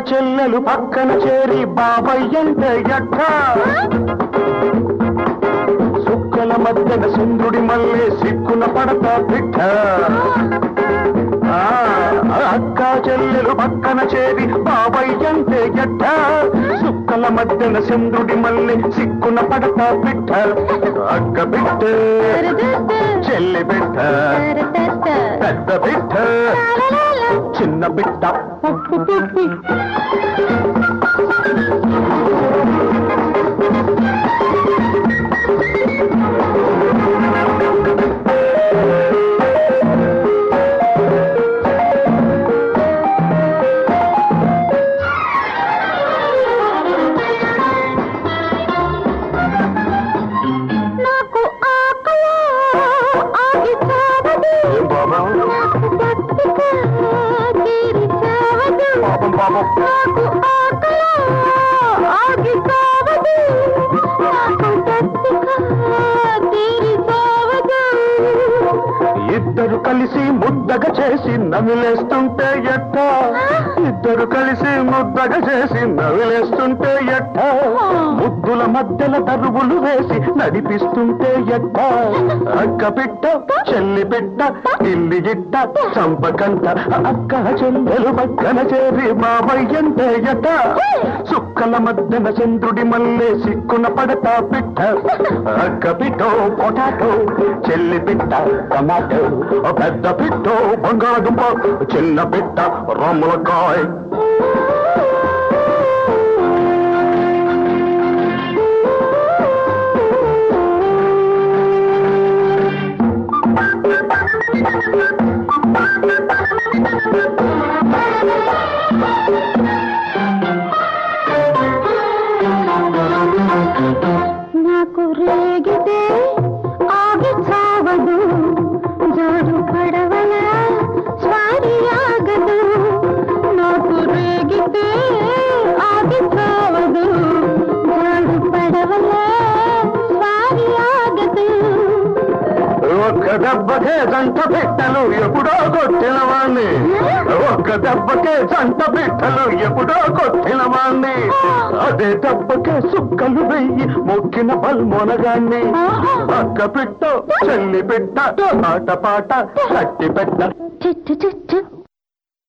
చెల్లెలు పక్కన చేరి బాబయ్యంటే ఎట్ట సుక్కల మధ్యన సుందరుడి మల్లె సిక్కున పడతా బిడ్డ ఆ, అక్క చెల్లెలు పక్కన చేరి బాబయ్యంటే ఎట్ట సుక్కల మధ్యన చంద్రుడి మల్లె సిక్కున పడతా బిడ్డ అక్క బిడ్డ చెల్లి బిడ్డ పెద్ద బిడ్డ చిన్న బిడ్డ నాకు ఆకలి ఆగి చావదు ఏం బాబా నాకు దప్పిక తీరి చావదు పాపం పాపం నాకు ఆకలి ఆగి చావదు నాకు దప్పిక తీరి చావదు ఇద్దరు కలిసి ముద్దగా చేసి నవిలేస్తుంటే ఎట్ట ఇద్దరు కలిసి ముద్దగా చేసి నవిలేస్తుంటే ఎట్ట ముద్దుల మధ్యల తరువులు వేసి నడిపిస్తుంటే ఎట్ట అక్క బిడ్డ చెల్లి బిడ్డ ఇల్లి గిట్ట చంపకంట అక్క చెల్లెలు పక్కన చేరి మావయ్యంటే ఎట్ట సుక్కల మధ్యన చంద్రుడి మల్లె సిక్కున పడతా బిడ్డ అక్క బిడ్డో పొటాటో చెల్లి బిడ్డ టమాటో పెద్ద బిడ్డో బంగాళదుంప చిన్న బిడ్డ రొమ్మలకాయ నాకు రేగితే ఆగి చావదు జోడు పడవల స్వారి ఆగదు నాకు రేగితే ఆగి చావదు జోడు పడవల స్వారి ఆగదు ఒక్క దెబ్బకే జంట బిడ్డలు ఎప్పుడో కొట్టిన వాణ్ణి ఒక్క దెబ్బకే జంట బిడ్డలు ఎప్పుడో కొట్టిన వాణ్ణి అదే దెబ్బకే సుక్కలు వెయ్యి మొక్కిన బల్మొనగాన్ని అక్క బిడ్డ చెల్లి బిడ్డ ఆట పాట కట్టి పెట్ట చిట్టు చిట్టు